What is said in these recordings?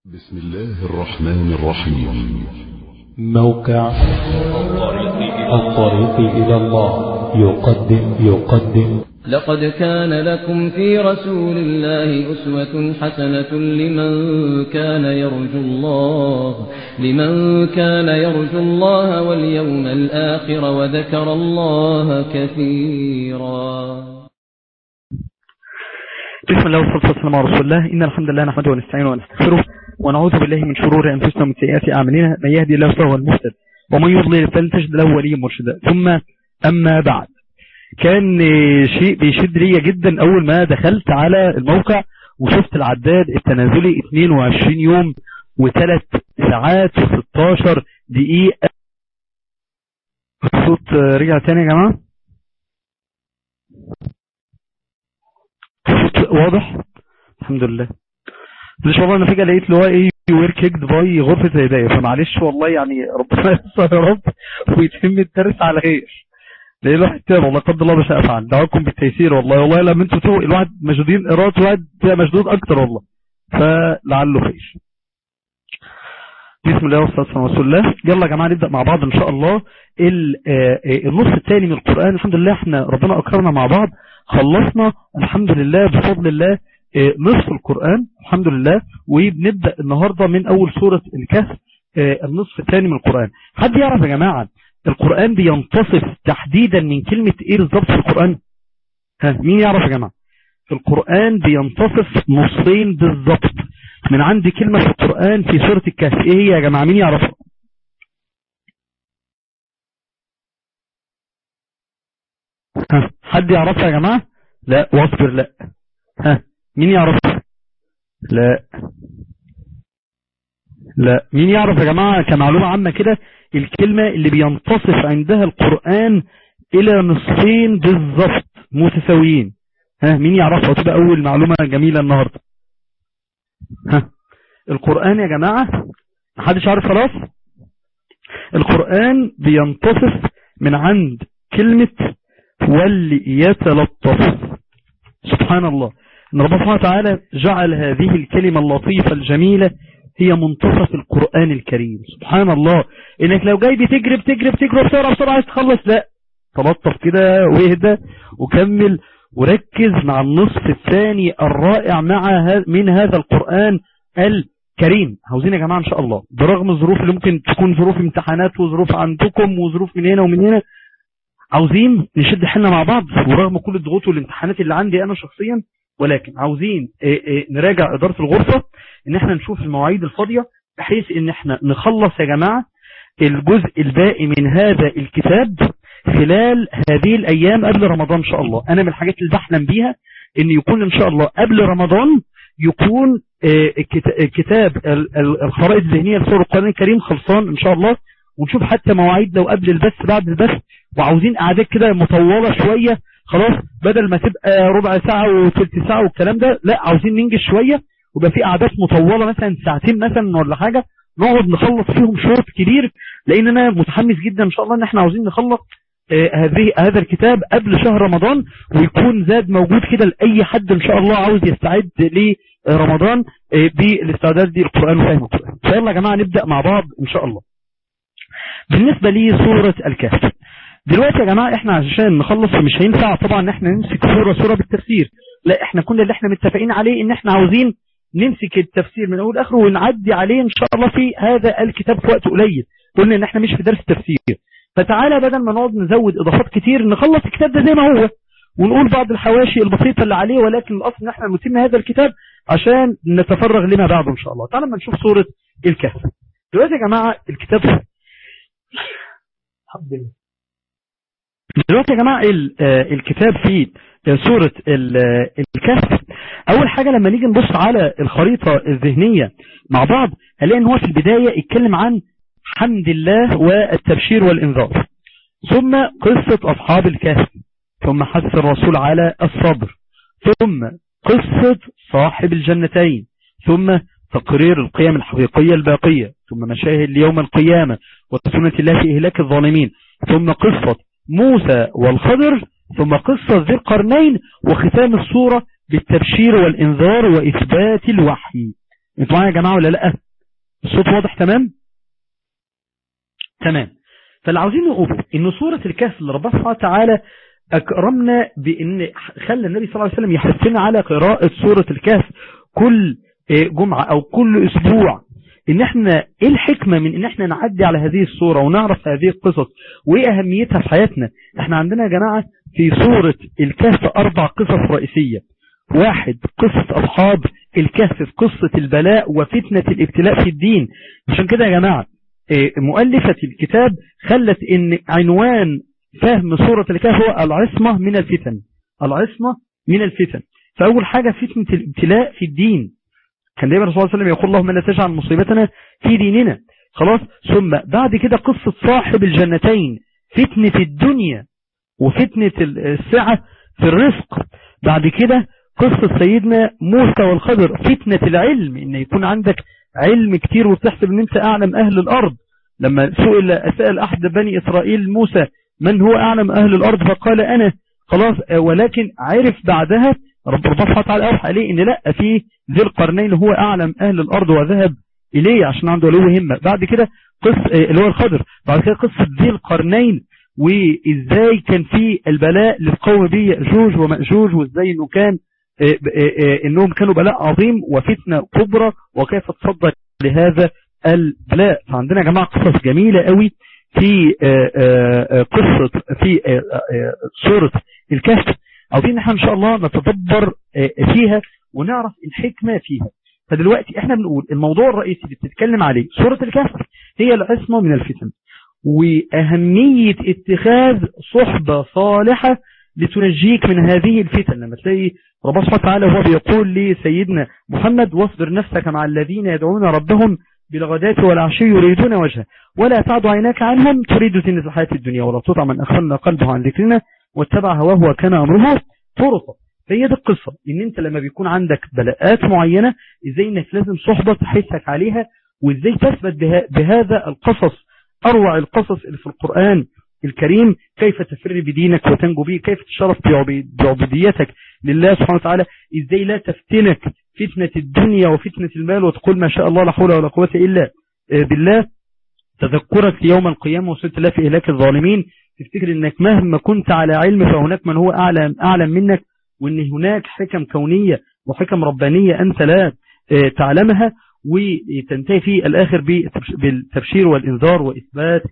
بسم الله الرحمن الرحيم موقع الطريق إلى الله يقدم يقدم لقد كان لكم في رسول الله أسوة حسنة لمن كان يرجو الله لمن كان يرجو الله واليوم الآخر وذكر الله كثيرا بسم الله والصلاة والسلام على رسول الله إن الحمد لله نحمده ونستعينه ونستغفره ونعوذ بالله من شرور أنفسنا ومن سيئات أعمالنا من يهدي الله فهو المهتد ومن يضلل فلن تجد له وليا مرشدا ثم أما بعد كان شيء بيشد ليا جدا أول ما دخلت على الموقع وشفت العداد التنازلي 22 يوم وثلاث ساعات و16 دقيقة الصوت رجع تاني يا جماعة الصوت واضح الحمد لله مش والله انا فجأة لقيت اللي هو ايه وير كيكد باي غرفة هدايا فمعلش والله يعني ربنا يستر يا رب ويتم الدرس على خير ليه الواحد تاب والله قد الله ما شاء فعل دعوكم بالتيسير والله والله لما انتوا تقوا الواحد مشدودين ايراد الواحد بقى مشدود اكتر والله فلعله خير بسم الله والصلاه والسلام على رسول الله يلا يا جماعه نبدا مع بعض ان شاء الله النص الثاني من القران الحمد لله احنا ربنا اكرمنا مع بعض خلصنا الحمد لله بفضل الله نصف القرآن الحمد لله وبنبدأ النهاردة من أول سورة الكهف النصف الثاني من القرآن حد يعرف يا جماعة القرآن بينتصف تحديدا من كلمة ايه بالظبط في القرآن ها مين يعرف يا جماعة القرآن بينتصف نصين بالظبط من عند كلمة في القرآن في سورة الكهف ايه هي يا جماعة مين يعرفها ها حد يعرفها يا جماعة لا واصبر لا ها مين يعرف لا لا مين يعرف يا جماعة كمعلومة عامة كده الكلمة اللي بينتصف عندها القرآن الى نصفين بالظبط متساويين ها مين يعرفها وتبقى اول معلومة جميلة النهاردة ها القرآن يا جماعة محدش عارف خلاص القرآن بينتصف من عند كلمة واللي يتلطف سبحان الله ان ربنا سبحانه وتعالى جعل هذه الكلمة اللطيفة الجميلة هي منتصف القرآن الكريم سبحان الله انك لو جاي بتجري بتجري بتجري بسرعة بسرعة عايز تخلص لا تلطف كده واهدى وكمل وركز مع النصف الثاني الرائع مع من هذا القرآن الكريم عاوزين يا جماعة ان شاء الله برغم الظروف اللي ممكن تكون ظروف امتحانات وظروف عندكم وظروف من هنا ومن هنا عاوزين نشد حالنا مع بعض ورغم كل الضغوط والامتحانات اللي عندي انا شخصيا ولكن عاوزين نراجع ادارة الغرفة ان احنا نشوف المواعيد الفاضية بحيث ان احنا نخلص يا جماعة الجزء الباقي من هذا الكتاب خلال هذه الايام قبل رمضان ان شاء الله انا من الحاجات اللي بحلم بيها ان يكون ان شاء الله قبل رمضان يكون كتاب الخرائط الذهنية لسور القرآن الكريم خلصان ان شاء الله ونشوف حتى مواعيد لو قبل البث بعد البث وعاوزين اعداد كده مطولة شوية خلاص بدل ما تبقى ربع ساعة وثلث ساعة والكلام ده لا عاوزين ننجز شوية ويبقى في اعداد مطولة مثلا ساعتين مثلا ولا حاجة نقعد نخلص فيهم شوط كبير لان انا متحمس جدا ان شاء الله ان احنا عاوزين نخلص آه هذه هذا الكتاب قبل شهر رمضان ويكون زاد موجود كده لاي حد ان شاء الله عاوز يستعد لرمضان آه بالاستعداد دي القرآن وفهم القرآن فيلا يا جماعة نبدأ مع بعض ان شاء الله بالنسبة لي سورة الكهف دلوقتي يا جماعة احنا عشان نخلص مش هينفع طبعا ان احنا نمسك سورة سورة بالتفسير لا احنا كل اللي احنا متفقين عليه ان احنا عاوزين نمسك التفسير من اول اخره ونعدي عليه ان شاء الله في هذا الكتاب في وقت قليل قلنا ان احنا مش في درس تفسير فتعالى بدل ما نقعد نزود اضافات كتير نخلص الكتاب ده زي ما هو ونقول بعض الحواشي البسيطة اللي عليه ولكن الاصل ان احنا نتم هذا الكتاب عشان نتفرغ لما بعده ان شاء الله تعالى ما نشوف سورة الكهف دلوقتي يا جماعة الكتاب الحمد لله دلوقتي يا جماعة الكتاب في سورة الكهف اول حاجة لما نيجي نبص على الخريطة الذهنية مع بعض هنلاقي ان هو في البداية يتكلم عن حمد الله والتبشير والانذار ثم قصة اصحاب الكهف ثم حث الرسول على الصبر ثم قصة صاحب الجنتين ثم تقرير القيم الحقيقية الباقية ثم مشاهد ليوم القيامة وسنة الله في إهلاك الظالمين ثم قصة موسى والخضر ثم قصة ذي القرنين وختام الصورة بالتبشير والإنذار وإثبات الوحي انتوا معايا يا جماعة ولا لا الصوت واضح تمام تمام فاللي عاوزين نقوله ان سورة الكهف اللي ربنا سبحانه وتعالى اكرمنا بان خلى النبي صلى الله عليه وسلم يحثنا على قراءة سورة الكهف كل جمعة او كل اسبوع ان احنا ايه الحكمة من ان احنا نعدي على هذه الصورة ونعرف هذه القصص وايه اهميتها في حياتنا احنا عندنا يا جماعة في سورة الكهف اربع قصص رئيسية واحد قصة اصحاب الكهف في قصة البلاء وفتنة الابتلاء في الدين عشان كده يا جماعة مؤلفة الكتاب خلت ان عنوان فهم سورة الكهف هو العصمة من الفتن العصمة من الفتن فأول حاجة فتنة الابتلاء في الدين كان دايما الرسول صلى الله عليه وسلم يقول اللهم لا تجعل مصيبتنا في ديننا خلاص ثم بعد كده قصة صاحب الجنتين فتنة الدنيا وفتنة السعة في الرزق بعد كده قصة سيدنا موسى والخضر فتنة العلم ان يكون عندك علم كتير وتحسب ان انت اعلم اهل الارض لما سئل سأل احد بني اسرائيل موسى من هو اعلم اهل الارض فقال انا خلاص ولكن عرف بعدها رب ربنا سبحانه وتعالى اوحى عليه ان لا في ذي القرنين هو اعلم اهل الارض وذهب اليه عشان عنده له همه بعد كده قصه اللي هو الخضر بعد كده قصه ذي القرنين وازاي كان في البلاء للقوم به ياجوج وماجوج وازاي انه كان انهم كانوا بلاء عظيم وفتنه كبرى وكيف تصدى لهذا البلاء فعندنا يا جماعه قصص جميله قوي في قصه في سوره الكهف عاوزين احنا ان شاء الله نتدبر فيها ونعرف الحكمة فيها فدلوقتي احنا بنقول الموضوع الرئيسي اللي بتتكلم عليه سورة الكهف هي العصمة من الفتن وأهمية اتخاذ صحبة صالحة لتنجيك من هذه الفتن لما تلاقي ربنا سبحانه وتعالى هو بيقول لسيدنا محمد واصبر نفسك مع الذين يدعون ربهم بالغداة والعشي يريدون وجهه ولا تعد عيناك عنهم تريد زينة الحياة الدنيا ولا تطع من أخذنا قلبه عن ذكرنا واتبع هواه وكان أمره فرطا فهي دي القصة ان انت لما بيكون عندك بلاءات معينة ازاي انك لازم صحبة تحسك عليها وازاي تثبت بها بهذا القصص اروع القصص اللي في القرآن الكريم كيف تفر بدينك وتنجو به كيف تشرف بعبوديتك لله سبحانه وتعالى ازاي لا تفتنك فتنة الدنيا وفتنة المال وتقول ما شاء الله لا حول ولا قوة الا بالله تذكرك ليوم القيامة وصلت الله في إهلاك الظالمين تفتكر انك مهما كنت على علم فهناك من هو اعلم اعلم منك وان هناك حكم كونية وحكم ربانية انت لا تعلمها وتنتهي في الاخر بالتبشير والانذار واثبات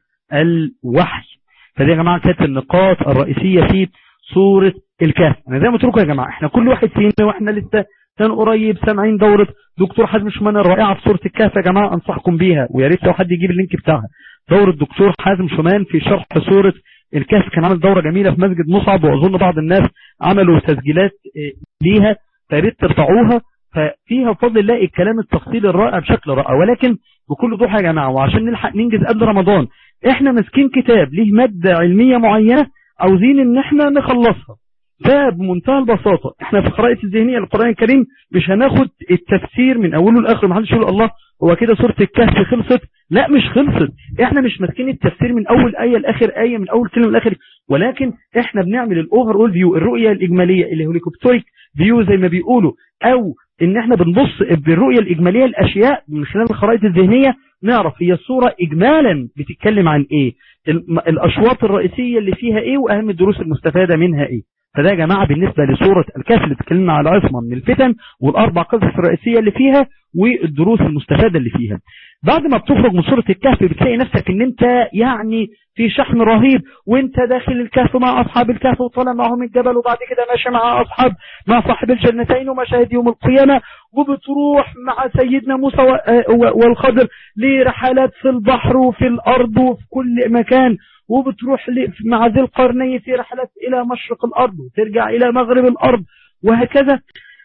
الوحي فدي يا جماعة كانت النقاط الرئيسية في سورة الكهف انا زي ما قلت لكم يا جماعة احنا كل واحد فينا واحنا لسه كان قريب سامعين دورة دكتور حازم شمان الرائعة في سورة الكهف يا جماعة انصحكم بيها ويا ريت لو حد يجيب اللينك بتاعها دورة دكتور حازم شمان في شرح سورة الكهف كان عامل دورة جميلة في مسجد مصعب واظن بعض الناس عملوا تسجيلات ليها فياريت ترفعوها ففيها بفضل الله الكلام التفصيلي الرائع بشكل رائع ولكن بكل وضوح يا جماعة وعشان نلحق ننجز قبل رمضان احنا ماسكين كتاب ليه مادة علمية معينة عاوزين ان احنا نخلصها فبمنتهى البساطة احنا في الخرائط الذهنية للقرآن الكريم مش هناخد التفسير من اوله لاخره ما حدش يقول الله هو كده سورة الكهف خلصت لا مش خلصت احنا مش ماسكين التفسير من اول آية لاخر آية من اول كلمة لاخر ولكن احنا بنعمل الاوفر اول فيو الرؤية الاجمالية اللي هوليكوبتوريك فيو زي ما بيقولوا او ان احنا بنبص بالرؤية الاجمالية الاشياء من خلال الخرائط الذهنية نعرف هي الصورة اجمالا بتتكلم عن ايه الاشواط الرئيسية اللي فيها ايه واهم الدروس المستفادة منها ايه فده يا جماعة بالنسبة لسورة الكهف اللي اتكلمنا على عصمة من الفتن والاربع قصص الرئيسية اللي فيها والدروس المستفادة اللي فيها بعد ما بتخرج من سورة الكهف بتلاقي نفسك ان انت يعني في شحن رهيب وانت داخل الكهف مع اصحاب الكهف وطالع معهم الجبل وبعد كده ماشي مع اصحاب مع صاحب الجنتين ومشاهد يوم القيامة وبتروح مع سيدنا موسى والخضر لرحلات في البحر وفي الارض وفي كل مكان وبتروح مع ذي القرنين في رحلات الى مشرق الارض وترجع الى مغرب الارض وهكذا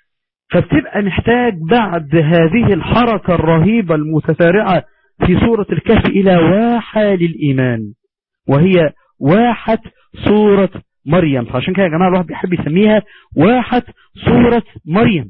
فبتبقى محتاج بعد هذه الحركة الرهيبة المتسارعة في سورة الكهف إلى واحة للإيمان وهي واحة سورة مريم فعشان كده يا جماعة الواحد بيحب يسميها واحة سورة مريم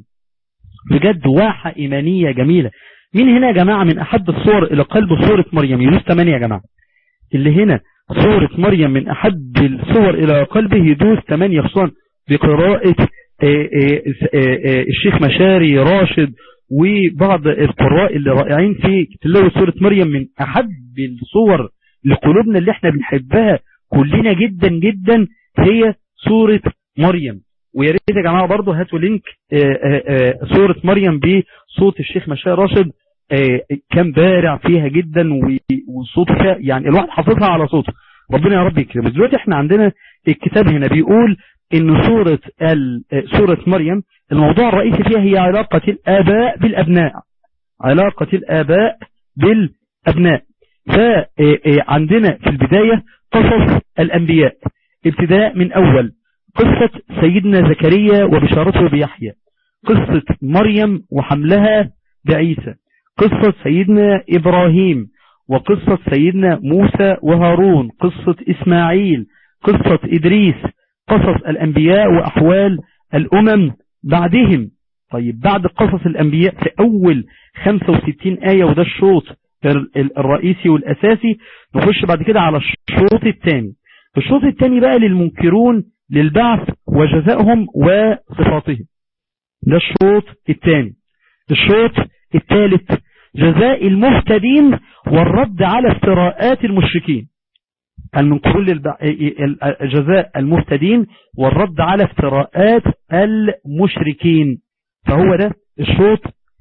بجد واحة إيمانية جميلة مين هنا يا جماعة من أحب الصور إلى قلب سورة مريم يدوس 8 يا جماعة اللي هنا سورة مريم من أحب الصور إلى قلبه يدوس 8 خصوصا بقراءة الشيخ مشاري راشد وبعض القراء اللي رائعين في تلاوة سورة مريم من أحب الصور لقلوبنا اللي احنا بنحبها كلنا جدا جدا هي سورة مريم ويا ريت يا جماعة برضه هاتوا لينك سورة مريم بصوت الشيخ مشاء راشد كان بارع فيها جدا وصوته فيها يعني الواحد حافظها على صوته ربنا يا رب يكرمه دلوقتي احنا عندنا الكتاب هنا بيقول ان سورة سورة مريم الموضوع الرئيسي فيها هي علاقة الآباء بالأبناء علاقة الآباء بالأبناء فعندنا في البداية قصص الأنبياء ابتداء من أول قصة سيدنا زكريا وبشارته بيحيى قصة مريم وحملها بعيسى قصة سيدنا إبراهيم وقصة سيدنا موسى وهارون قصة إسماعيل قصة إدريس قصص الأنبياء وأحوال الأمم بعدهم طيب بعد قصص الأنبياء في أول 65 آية وده الشوط الرئيسي والأساسي نخش بعد كده على الشوط الثاني الشوط الثاني بقى للمنكرون للبعث وجزائهم وصفاتهم ده الشوط الثاني الشوط الثالث جزاء المهتدين والرد على افتراءات المشركين المنكرون للبع... جزاء المهتدين والرد على افتراءات المشركين فهو ده الشوط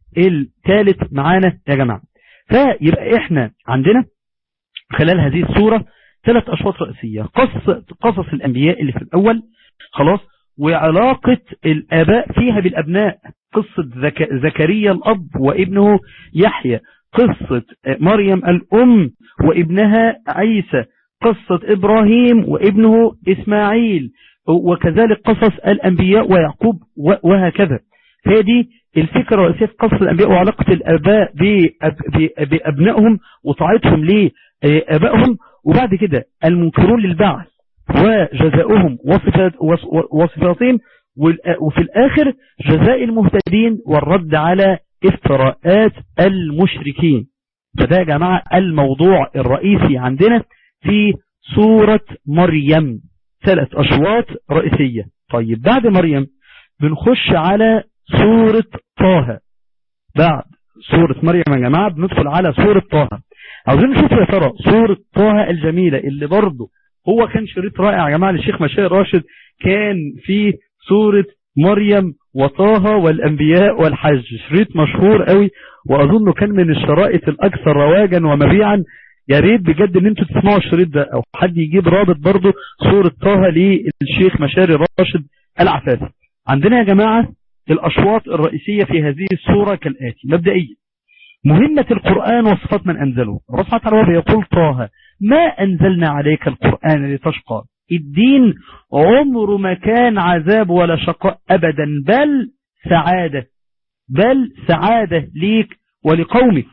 الثالث معانا يا جماعة فيبقى احنا عندنا خلال هذه السورة ثلاث أشواط رئيسية قص قصص الأنبياء اللي في الأول خلاص وعلاقة الآباء فيها بالأبناء قصة زك... زكريا الأب وابنه يحيى قصة مريم الأم وابنها عيسى قصة إبراهيم وابنه إسماعيل وكذلك قصص الأنبياء ويعقوب وهكذا هذه الفكرة الرئيسية في قصص الأنبياء وعلاقة الآباء بأب... بأبنائهم وطاعتهم لآبائهم وبعد كده المنكرون للبعث وجزاؤهم وصفات وصفاتهم وفي الآخر جزاء المهتدين والرد على افتراءات المشركين فده يا جماعة الموضوع الرئيسي عندنا في سورة مريم ثلاث أشواط رئيسية طيب بعد مريم بنخش على سورة طه بعد سورة مريم يا جماعة بندخل على سورة طه عاوزين نشوف يا ترى سورة طه الجميلة اللي برضه هو كان شريط رائع يا جماعة للشيخ مشاهر راشد كان في سورة مريم وطه والأنبياء والحج شريط مشهور قوي وأظنه كان من الشرائط الأكثر رواجا ومبيعا يا ريت بجد ان انتوا تسمعوا الشريط ده او حد يجيب رابط برضه سورة طه للشيخ مشاري راشد العفافي عندنا يا جماعة الأشواط الرئيسية في هذه السورة كالآتي مبدئيا مهمة القرآن وصفات من أنزله رفعت تعالى يقول طه ما أنزلنا عليك القرآن لتشقى الدين عمر ما كان عذاب ولا شقاء أبدا بل سعادة بل سعادة ليك ولقومك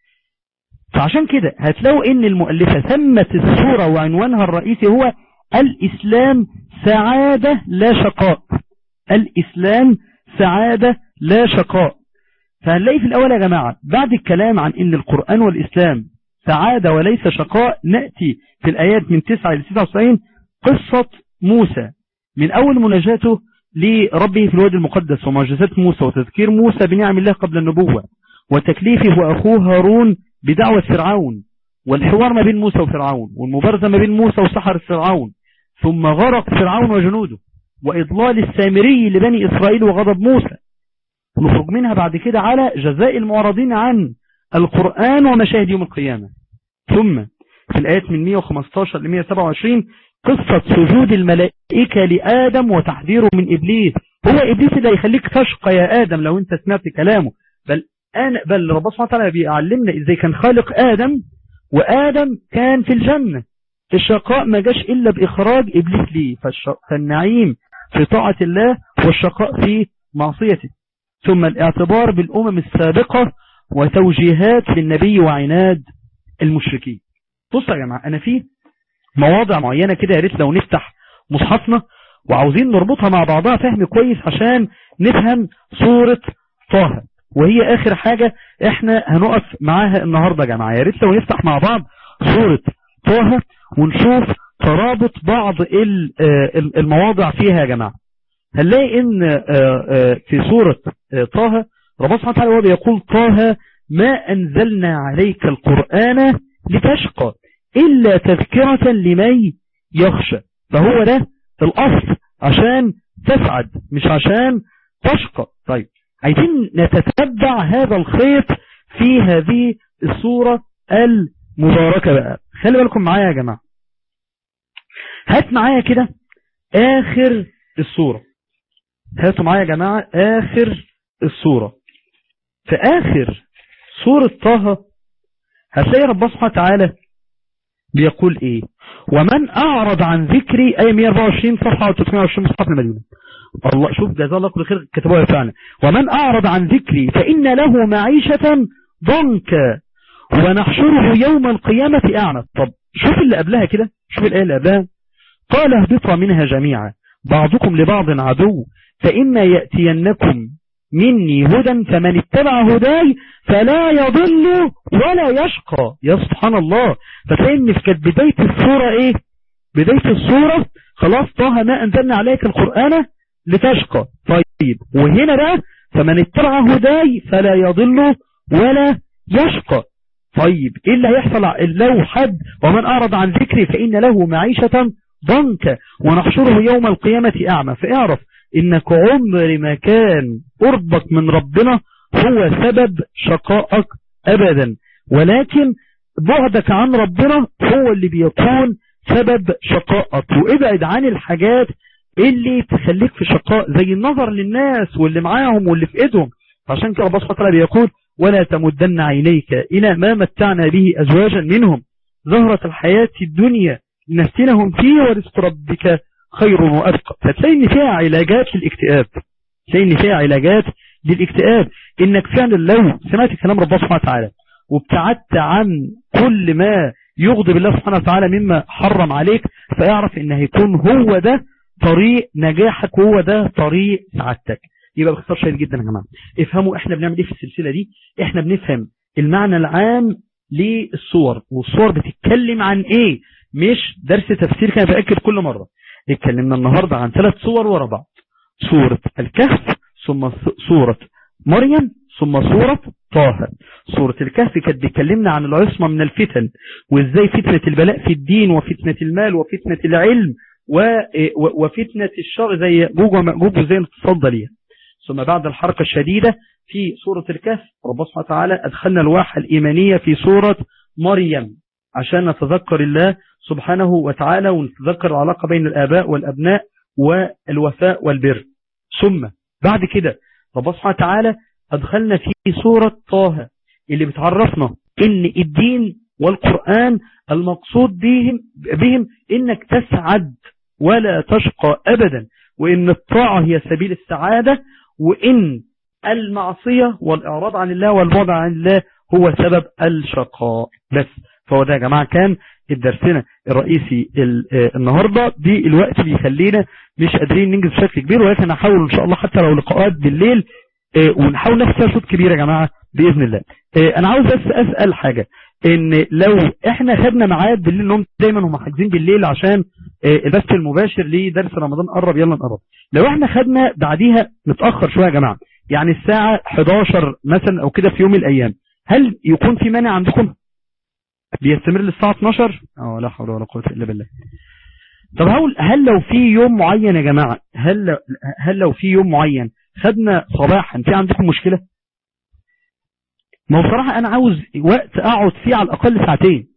فعشان كده هتلاقوا ان المؤلفة سمت السورة وعنوانها الرئيسي هو الإسلام سعادة لا شقاء الإسلام سعادة لا شقاء فهنلاقي في الأول يا جماعة بعد الكلام عن ان القرآن والإسلام سعادة وليس شقاء نأتي في الآيات من 9 إلى 99 قصة موسى من أول مناجاته لربه في الوادي المقدس ومعجزات موسى وتذكير موسى بنعم الله قبل النبوة وتكليفه وأخوه هارون بدعوة فرعون والحوار ما بين موسى وفرعون والمبارزة ما بين موسى وسحر فرعون ثم غرق فرعون وجنوده وإضلال السامري لبني إسرائيل وغضب موسى نخرج منها بعد كده على جزاء المعرضين عن القرآن ومشاهد يوم القيامة ثم في الآيات من 115 ل 127 قصة سجود الملائكة لآدم وتحذيره من إبليس هو إبليس اللي يخليك تشقى يا آدم لو أنت سمعت كلامه بل أنا بل رب سبحانه وتعالى بيعلمنا إزاي كان خالق آدم وآدم كان في الجنة الشقاء ما جاش إلا بإخراج إبليس ليه فالنعيم في طاعة الله والشقاء في معصيته ثم الاعتبار بالأمم السابقة وتوجيهات للنبي وعناد المشركين بصوا يا جماعة أنا في مواضع معينة كده يا ريت لو نفتح مصحفنا وعاوزين نربطها مع بعضها فهم كويس عشان نفهم سورة طه وهي آخر حاجة احنا هنقف معاها النهاردة يا جماعة يا ريت لو نفتح مع بعض سورة طه ونشوف ترابط بعض المواضع فيها يا جماعة هنلاقي ان في سورة طه ربنا سبحانه وتعالى هو بيقول طه ما أنزلنا عليك القرآن لتشقى إلا تذكرة لمن يخشى فهو ده الأصل عشان تسعد مش عشان تشقى طيب عايزين نتتبع هذا الخيط في هذه الصورة المباركة بقى خلي بالكم معايا يا جماعة هات معايا كده آخر الصورة هاتوا معايا يا جماعة آخر الصورة في آخر سورة طه هتلاقي ربنا سبحانه وتعالى بيقول ايه ومن اعرض عن ذكري اي 124 صفحة و 320 مصحف المدينة الله شوف جزاه الله كل خير كتبوها فعلا ومن اعرض عن ذكري فان له معيشة ضنكا ونحشره يوم القيامة اعنى طب شوف اللي قبلها كده شوف الايه اللي قبلها قال اهبطوا منها جميعا بعضكم لبعض عدو فإما يأتينكم مني هدى فمن اتبع هداي فلا يضل ولا يشقى يا سبحان الله فتلاقي ان في كانت بداية الصورة ايه بداية الصورة خلاص طه ما انزلنا عليك القرآن لتشقى طيب وهنا بقى فمن اتبع هداي فلا يضل ولا يشقى طيب ايه اللي هيحصل لو حد ومن اعرض عن ذكري فان له معيشة ضنكا ونحشره يوم القيامة اعمى فاعرف انك عمر ما كان قربك من ربنا هو سبب شقائك ابدا ولكن بعدك عن ربنا هو اللي بيكون سبب شقائك وابعد عن الحاجات اللي تخليك في شقاء زي النظر للناس واللي معاهم واللي في ايدهم عشان كده الله سبحانه وتعالى بيقول ولا تمدن عينيك الى ما متعنا به ازواجا منهم زهرة الحياة الدنيا نفتنهم فيه ورزق ربك خير وأبقى فتلاقي ان فيها علاجات للاكتئاب تلاقي ان فيها علاجات للاكتئاب انك فعلا لو سمعت كلام ربنا سبحانه وتعالى وابتعدت عن كل ما يغضب الله سبحانه وتعالى مما حرم عليك فاعرف ان هيكون هو ده طريق نجاحك وهو ده طريق سعادتك يبقى باختصار شديد جدا يا جماعه افهموا احنا بنعمل ايه في السلسله دي احنا بنفهم المعنى العام للصور والصور بتتكلم عن ايه مش درس تفسير كان باكد كل مره اتكلمنا النهاردة عن ثلاث صور ورا بعض سورة الكهف ثم سورة مريم ثم سورة طه سورة الكهف كانت بيكلمنا عن العصمة من الفتن وازاي فتنة البلاء في الدين وفتنة المال وفتنة العلم وفتنة الشر زي جوج ومأجوج وزي نتصدى ليها ثم بعد الحركة الشديدة في سورة الكهف ربنا سبحانه وتعالى أدخلنا الواحة الإيمانية في سورة مريم عشان نتذكر الله سبحانه وتعالى ونتذكر العلاقة بين الآباء والأبناء والوفاء والبر ثم بعد كده ربنا سبحانه وتعالى أدخلنا في سورة طه اللي بتعرفنا إن الدين والقرآن المقصود بهم, بهم إنك تسعد ولا تشقى أبدا وإن الطاعة هي سبيل السعادة وإن المعصية والإعراض عن الله والبعد عن الله هو سبب الشقاء بس فهو ده يا جماعة كان الدرسنا الرئيسي النهاردة دي الوقت بيخلينا مش قادرين ننجز بشكل كبير ولكن هحاول ان شاء الله حتى لو لقاءات بالليل ونحاول نفسها شوط كبير يا جماعة بإذن الله انا عاوز بس اسأل حاجة ان لو احنا خدنا ميعاد بالليل انهم دايما هم حاجزين بالليل عشان البث المباشر لدرس رمضان قرب يلا نقرب لو احنا خدنا بعديها نتأخر شوية يا جماعة يعني الساعة 11 مثلا او كده في يوم من الايام هل يكون في مانع عندكم بيستمر للساعة 12 اه لا حول ولا قوة الا بالله طب هل, هل لو في يوم معين يا جماعة هل, هل لو في يوم معين خدنا صباحا في عندكم مشكلة ما هو بصراحة انا عاوز وقت اقعد فيه على الاقل ساعتين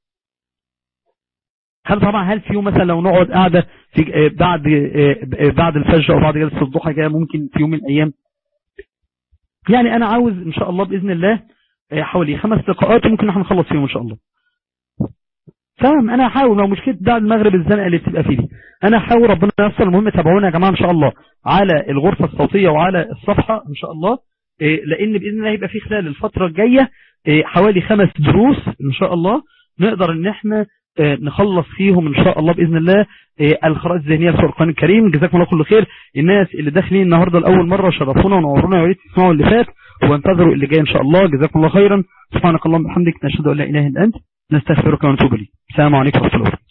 هل طبعا هل في يوم مثلا لو نقعد قاعدة في بعد بعد الفجر او بعد جلسة الضحى كده ممكن في يوم من الايام يعني انا عاوز ان شاء الله باذن الله حوالي خمس لقاءات ممكن احنا نخلص فيهم ان شاء الله فاهم انا هحاول لو مشكله بعد المغرب الزنقه اللي بتبقى فيه دي انا هحاول ربنا ييسر المهم تابعونا يا جماعه ان شاء الله على الغرفه الصوتيه وعلى الصفحه ان شاء الله لان باذن الله هيبقى في خلال الفتره الجايه حوالي خمس دروس ان شاء الله نقدر ان احنا نخلص فيهم ان شاء الله باذن الله الخرائط الذهنيه في القران الكريم جزاكم الله كل خير الناس اللي داخلين النهارده لاول مره شرفونا ونورونا يا ريت تسمعوا اللي فات وانتظروا اللي جاي ان شاء الله جزاكم الله خيرا سبحانك اللهم وبحمدك نشهد ان لا اله الا انت نستغفرك ونتوب اليك السلام عليكم ورحمه الله